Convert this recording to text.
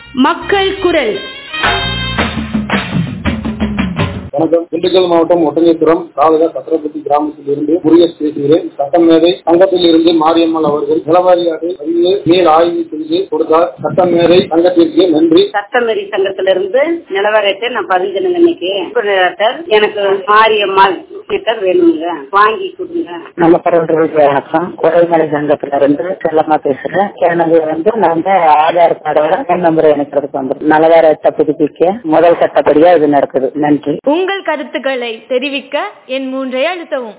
மக்கள் குரல் வணக்கம் திண்டுக்கல் மாவட்டம் ஒட்டஞ்சத்திரம் தாலுகா சத்திரப்பட்டி கிராமத்தில் இருந்து முருகேஷ் பேசுகிறேன் சட்டமேதை சங்கத்தில் இருந்து மாரியம்மாள் அவர்கள் நிலவாரியாக பதிவு மேல் ஆய்வு செய்து கொடுத்தார் சட்டமேதை சங்கத்திற்கு நன்றி சட்டமேரி சங்கத்திலிருந்து நிலவரத்தை நான் பதிஞ்சிருங்க இன்னைக்கு சூப்பர்வைசர், எனக்கு மாரியம்மாள் மீட்டர் வேணுங்க வாங்கி கொடுங்க நம்ம பரவல்களுக்கு வணக்கம் குறைமலை சங்கத்துல இருந்து செல்லமா பேசுறேன் எனக்கு வந்து நாங்க ஆதார் கார்டோட ஃபோன் நம்பர் இணைக்கிறதுக்கு வந்து நலவாரத்தை புதுப்பிக்க முதல் கட்டப்படியா இது நடக்குது நன்றி உங்கள் கருத்துக்களை தெரிவிக்க என் மூன்றை அழுத்தவும்